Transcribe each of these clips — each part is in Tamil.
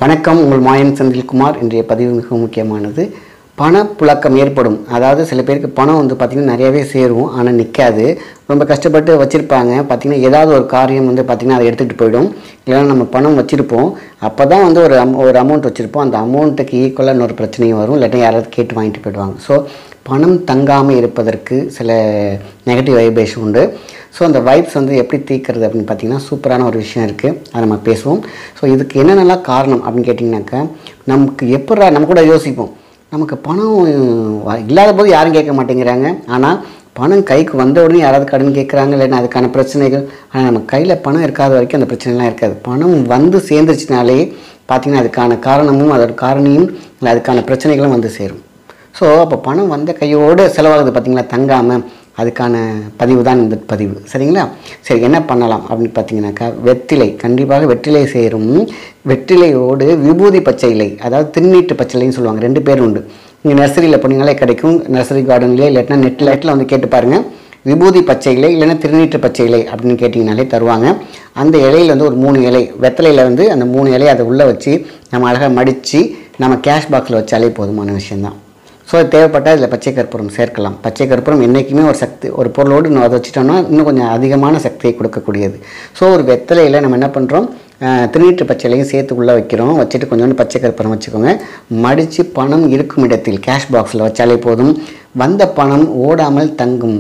வணக்கம் உங்கள் மாயன் செந்தில்குமார் இன்றைய பதிவு மிக முக்கியமானது பணப்புழக்கம் ஏற்படும் அதாவது சில பேருக்கு பணம் வந்து பார்த்திங்கன்னா நிறையவே சேரும் ஆனால் நிற்காது ரொம்ப கஷ்டப்பட்டு வச்சுருப்பாங்க பார்த்திங்கன்னா ஏதாவது ஒரு காரியம் வந்து பார்த்திங்கன்னா அதை எடுத்துகிட்டு போயிடும் இல்லைன்னா நம்ம பணம் வச்சுருப்போம் அப்போ தான் வந்து ஒரு அம் ஒரு அமௌண்ட் வச்சுருப்போம் அந்த அமௌண்ட்டுக்கு ஈக்குவலாக இன்னொரு பிரச்சனையும் வரும் இல்லாட்டி யாராவது கேட்டு வாங்கிட்டு போயிடுவாங்க ஸோ பணம் தங்காமல் இருப்பதற்கு சில நெகட்டிவ் வைப்ரேஷன் உண்டு ஸோ அந்த வைப்ஸ் வந்து எப்படி தீர்க்கறது அப்படின்னு பார்த்தீங்கன்னா சூப்பரான ஒரு விஷயம் இருக்குது அதை நம்ம பேசுவோம் ஸோ இதுக்கு என்னென்னலாம் காரணம் அப்படின்னு கேட்டிங்கனாக்கா நமக்கு எப்படா நம்ம கூட யோசிப்போம் நமக்கு பணம் வ- இல்லாத போது யாரும் கேட்க மாட்டேங்கிறாங்க ஆனால் பணம் கைக்கு வந்த உடனே யாராவது கடன் கேட்குறாங்க இல்லைன்னா அதுக்கான பிரச்சனைகள் ஆனால் நம்ம கையில் பணம் இருக்காத வரைக்கும் அந்த பிரச்சனைலாம் இருக்காது பணம் வந்து சேர்ந்துருச்சுனாலே பார்த்தீங்கன்னா அதுக்கான காரணமும் அதோட காரணியும் இல்லை அதுக்கான பிரச்சனைகளும் வந்து சேரும் ஸோ அப்போ பணம் வந்த கையோடு செலவாகுது பார்த்தீங்களா தங்காமல் அதுக்கான பதிவு தான் இந்த பதிவு சரிங்களா சரி என்ன பண்ணலாம் அப்படின்னு பார்த்தீங்கன்னாக்கா வெற்றிலை கண்டிப்பாக வெற்றிலை சேரும் வெற்றிலையோடு விபூதி பச்சை இலை அதாவது திருநீட்டு பச்சை இலைன்னு சொல்லுவாங்க ரெண்டு பேர் உண்டு நீங்கள் நர்சரியில் போனீங்களே கிடைக்கும் நர்சரி கார்டன்லேயே இல்லாட்டினா நெட்டில் நெட்டில் வந்து கேட்டு பாருங்கள் விபூதி பச்சை இலை இல்லைன்னா திருநீட்டு பச்சை இலை அப்படின்னு கேட்டிங்கனாலே தருவாங்க அந்த இலையில் வந்து ஒரு மூணு இலை வெத்தலையில் வந்து அந்த மூணு இலையை அதை உள்ளே வச்சு நம்ம அழகாக மடித்து நம்ம கேஷ் பாக்ஸில் வச்சாலே போதுமான விஷயந்தான் ஸோ தேவைப்பட்டால் இதில் பச்சை கற்பூரம் சேர்க்கலாம் பச்சை கற்பூரம் என்றைக்குமே ஒரு சக்தி ஒரு பொருளோடு நம்ம அதை வச்சுட்டோம்னா இன்னும் கொஞ்சம் அதிகமான சக்தியை கொடுக்கக்கூடியது ஸோ ஒரு வெத்தலையில் நம்ம என்ன பண்ணுறோம் திருநீற்று பச்சையிலையும் சேர்த்து உள்ளே வைக்கிறோம் வச்சுட்டு கொஞ்சோண்டு பச்சை கற்பூரம் வச்சுக்கோங்க மடித்து பணம் இருக்கும் இடத்தில் கேஷ் பாக்ஸில் வச்சாலே போதும் வந்த பணம் ஓடாமல் தங்கும்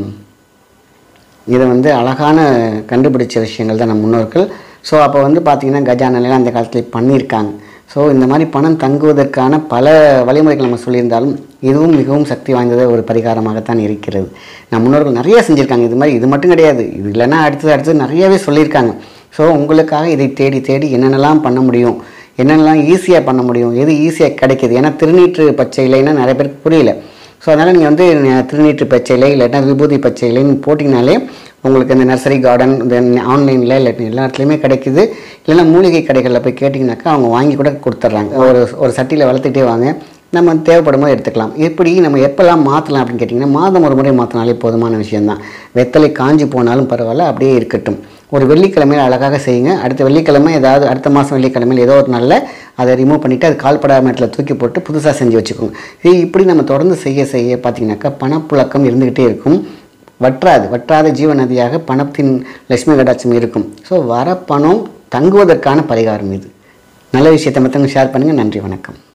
இதை வந்து அழகான கண்டுபிடிச்ச விஷயங்கள் தான் நம்ம முன்னோர்கள் ஸோ அப்போ வந்து பார்த்திங்கன்னா கஜானலாம் அந்த காலத்தில் பண்ணியிருக்காங்க ஸோ இந்த மாதிரி பணம் தங்குவதற்கான பல வழிமுறைகள் நம்ம சொல்லியிருந்தாலும் இதுவும் மிகவும் சக்தி வாய்ந்தது ஒரு பரிகாரமாகத்தான் இருக்கிறது நம்ம முன்னோர்கள் நிறைய செஞ்சுருக்காங்க இது மாதிரி இது மட்டும் கிடையாது இது இல்லைன்னா அடுத்தது அடுத்தது நிறையவே சொல்லியிருக்காங்க ஸோ உங்களுக்காக இதை தேடி தேடி என்னென்னலாம் பண்ண முடியும் என்னென்னலாம் ஈஸியாக பண்ண முடியும் எது ஈஸியாக கிடைக்கிது ஏன்னா திருநீற்று பச்சை இலைன்னா நிறைய பேருக்கு புரியல ஸோ அதனால் நீங்கள் வந்து ந- திருநீற்று பச்சை இலை இல்லாட்டா விபூதி பச்சை இலைன்னு போட்டிங்கனாலே உங்களுக்கு இந்த நர்சரி கார்டன் இந்த ஆன்லைனில் இல்லாட்டி எல்லா இடத்துலையுமே கிடைக்குது இல்லைன்னா மூலிகை கடைகளில் போய் கேட்டிங்கனாக்கா அவங்க வாங்கி கூட கொடுத்துட்றாங்க ஒரு ஒரு சட்டியில் வளர்த்துட்டே வாங்க நம்ம தேவைப்படும் போது எடுத்துக்கலாம் எப்படி நம்ம எப்போல்லாம் மாற்றலாம் அப்படின்னு கேட்டிங்கன்னா மாதம் ஒரு முறை மாற்றினாலே போதுமான விஷயம்தான் வெத்தலை காஞ்சி போனாலும் பரவாயில்ல அப்படியே இருக்கட்டும் ஒரு வெள்ளிக்கிழமையில் அழகாக செய்யுங்க அடுத்த வெள்ளிக்கிழமை ஏதாவது அடுத்த மாதம் வெள்ளிக்கிழமையில் ஏதோ ஒரு நாளில் அதை ரிமூவ் பண்ணிவிட்டு அது கால்படாத இடத்துல தூக்கி போட்டு புதுசாக செஞ்சு வச்சுக்கோங்க இது இப்படி நம்ம தொடர்ந்து செய்ய செய்ய பார்த்தீங்கன்னாக்கா பணப்புழக்கம் இருந்துக்கிட்டே இருக்கும் வற்றாது வற்றாத ஜீவ நதியாக பணத்தின் லட்சுமி கடாட்சம் இருக்கும் ஸோ வர பணம் தங்குவதற்கான பரிகாரம் இது நல்ல விஷயத்தை மற்றவங்க ஷேர் பண்ணுங்கள் நன்றி வணக்கம்